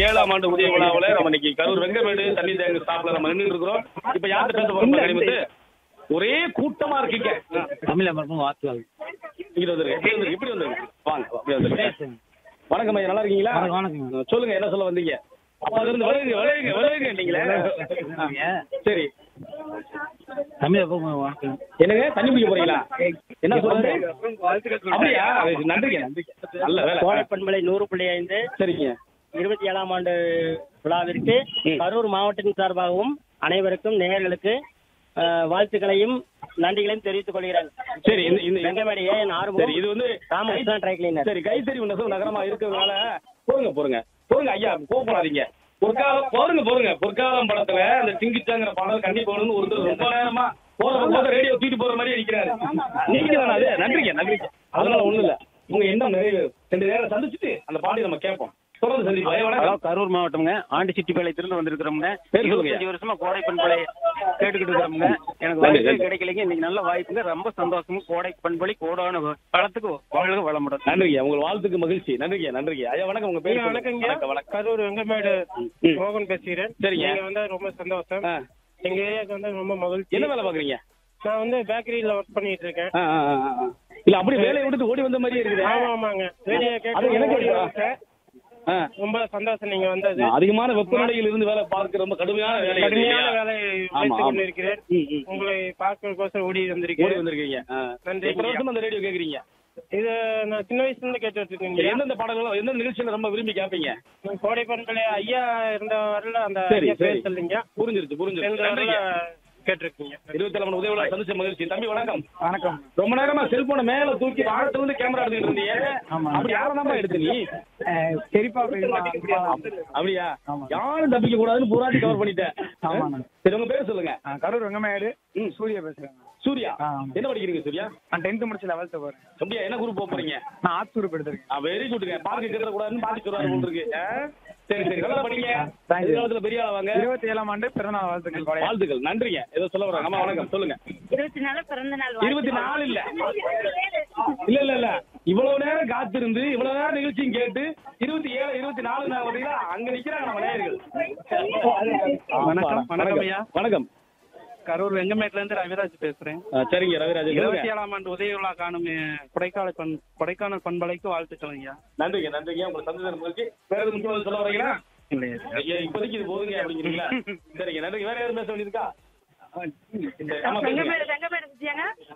ஏழாம் ஆண்டு உதய விழாவுல நம்ம இன்னைக்கு கரூர் வெங்கமேடு தண்ணி தேங்க ஸ்டாப்ல நம்ம நின்றுட்டு இருக்கிறோம் இப்ப யார்கிட்ட பேச போறோம் கனிமுத்து ஒரே கூட்டமா இருக்கீங்க தமிழ் அமர்ப்பும் வாக்குகள் இங்க வந்துருங்க இப்படி வந்துருங்க இப்படி வந்துருங்க வாங்க அப்படியே வந்துருங்க வணக்கம் ஐயா நல்லா இருக்கீங்களா வணக்கம், வணக்கம். சொல்லுங்க என்ன சொல்ல வந்தீங்க அப்பா இருந்து விலகுங்க விலகுங்க விலகுங்க நீங்களே சரி தமிழ் அமர்ப்பும் வாக்குகள் என்னங்க தண்ணி குடிக்க போறீங்களா என்ன சொல்றது அப்படியா நன்றிங்க நன்றிங்க நல்ல வேலை கோடை பண்பலை நூறு புள்ளி ஐந்து சரிங்க இருபத்தி ஏழாம் ஆண்டு விழாவிற்கு ம். கரூர் மாவட்டத்தின் சார்பாகவும் அனைவருக்கும் நேயர்களுக்கு அஹ், வாழ்த்துக்களையும் நன்றிகளையும் தெரிவித்துக் கொள்கிறேன் சரி இந்த இந்த வெங்கமேடு ஏன் சரி ஆறுமுகம் இது வந்து ராமகிருஷ்ணா ட்ரை கிளீனர் சரி கைத்தறி நெசவு நகரமா இருக்கிறதுனால போருங்க போருங்க போருங்க ஐயா கோபப்படாதீங்க பொற்காலம் போருங்க போருங்க பொற்காலம் படத்துல அந்த சிங்கிச்சாங்கிற பாடல் கண்டிப்பா வேணும்னு ஒருத்தர் ரொம்ப நேரமா போற போத ரேடியோ தூக்கிட்டு போற மாதிரி நிக்கிறாரு நீங்க தானே அது நன்றிங்க நன்றிங்க அதனால ஒண்ணும் இல்ல உங்க எண்ணம் நிறைவு ரெண்டு நேரம் சந்திச்சுட்டு அந்த பாடி நம்ம கேட்போம் தொடர்ந்து சந்திப்போம் ஐயா, வணக்கம் அதாவது கரூர் மாவட்டம்ங்க ஆண்டிச்சிட்டிப்பாளையத்திலிருந்து வந்திருக்கிறோம்ங்க பேர் சொல்லுங்க. இருபத்தஞ்சு வருஷமா கோடை பண்பலை கேட்டுக்கிட்டு இருக்கிறோம்ங்க எனக்கு நன்றி, வாய்ப்பு நன்றி. கிடைக்கலைங்க இன்னைக்கு நல்ல வாய்ப்புங்க ரொம்ப சந்தோஷம் கோடை பண்பலை கோடான காலத்துக்கு வாழ்க வளமுடன் நன்றிங்க உங்க வாழ்த்துக்கு மகிழ்ச்சி நன்றிங்க நன்றிங்க ஐயா வணக்கம் உங்க பேர் சொல்லுங்க. வணக்கங்க வணக்கம் வணக்கம் கரூர் வெங்கமேடு ம். மோகன் பேசுகிறேன் சரிங்க. நீங்க வந்து ரொம்ப சந்தோஷம் ஆ. எங்க ஏரியாவுக்கு வந்து ரொம்ப மகிழ்ச்சி என்ன வேலை பாக்குறீங்க நான் வந்து பேக்கரியில ஒர்க் பண்ணிட்டு இருக்கேன் ஆ, ஆ, ஆ, ஆ. இல்ல அப்படி வேலையை விட்டு ஓடி வந்த மாதிரியே இருக்குது ஆமா ஆமாங்க ரேடியோ அது கேட்க எனக்கு ஓடி இருக்கா? வந்துட்டேன். ஆ. ரொம்ப சந்தோஷம் நீங்க வந்தது அதிகமான வெப்பநிலையில் இருந்து வேலை பார்க்க ரொம்ப கடுமையான வேலை இது கடுமையான இல்லையா? வேலையை ஆமா, உழைத்துக் ஆமா. கொண்டிருக்கிறேன் ம், ம். உங்களை பார்க்கறதுக்கோசரம் ஓடி ஓடி வந்திருக்கேன் வந்திருக்கீங்க ஆ. நன்றி. எத்தனை வருஷமா அந்த ரேடியோ கேக்குறீங்க இது நான் சின்ன வயசுல இருந்து கேட்டு சரி, இருக்கேன் எந்தெந்த பாடல்கள் எந்த நிகழ்ச்சியில ரொம்ப விரும்பி கேட்பீங்க கோடை பண்பலை ஐயா இருந்த வரல அந்த சரி, ஐயா பேர் சரி. சொல்லுங்க புரிஞ்சிருச்சு புரிஞ்சிருச்சு ரெண்டு வரல நன்றிங்க. கேட்டிருக்கீங்க இருபத்தி ஏழாம் உதவி விழா சந்திச்ச மகிழ்ச்சி தம்பி வணக்கம் வணக்கம் ரொம்ப நேரமா செல்போனை மேல தூக்கி வாரத்துல இருந்து கேமரா எடுத்துட்டு இருந்தீங்க ஆமா. அப்படி யாரதாம்மா எடுத்து நீ சரிப்பா அப்படியா ஆமா. யாரும் தப்பிக்க கூடாதுன்னு புராட்டி கவர் பண்ணிட்டேன் ஆமாண்ணா. சரி உங்க பேர் சொல்லுங்க கரூர் வெங்கமேடு ம். சூர்யா பேசுறேன் சூர்யா ஆ, ஆமா. என்ன படிக்கிறீங்க சூர்யா நான் டென்த் முடிச்சு லெவல்த்து போறேன் அப்படியா என்ன குரூப் போக போறீங்க நான் ஆத்தூர் எடுத்திருக்கேன் வெரி குட்ங்க பார்க்க கேட்கற கூடாதுன்னு பாத்து சொல்றாரு போல இருக்கு ஆ? சரி சரி நல்லா படிங்க Thank you. எதிர்காலத்துல பெரிய ஆளா வாங்க இருபத்தி ஏழாம் ஆண்டு பிறந்தநாள் வாழ்த்துக்கள் வாழ்த்துக்கள் நன்றிங்க ஏதோ சொல்ல வராங்க அம்மா வணக்கம் சொல்லுங்க இருபத்தி நாலு பிறந்த நாள் இருபத்தி நாலு இல்ல இல்ல இல்ல இல்ல இவ்வளவு நேரம் காத்திருந்து இவ்வளவு நேரம் நிகழ்ச்சியும் கேட்டு இருபத்தி ஏழு இருபத்தி நாலு நான் வரீங்களா அங்க நிக்கிறாங்க நம்ம நேயர்கள் வணக்கம், வணக்கம் ஐயா. வணக்கம் கரூர் வெங்கமேட்ல இருந்து ரவிராஜ் பேசுறேன் ஆ, சரிங்க ரவிராஜன் இருபத்தி சொல்லுங்க. ஏழாம் ஆண்டு உதய விழா காணும் அஹ், கொடைக்கானல் பண் கொடைக்கானல் பண்பலைக்கு வாழ்த்துக்கள் ஐயா நன்றிங்க நன்றிங்க உங்களை சந்திச்சது மகிழ்ச்சி வேற எதுவும் முக்கியமாக சொல்ல வரீங்களா இல்லையா ஐயா இப்போதைக்கு இது போதுங்க அப்படிங்கிறீங்களா சரிங்க நன்றிங்க வேற யாரும் பேச வேண்டியிருக்கா இந்த ஆமா, பேசுங்க. வெங்கமேடு வெங்கமேடு சுத்தியாங்க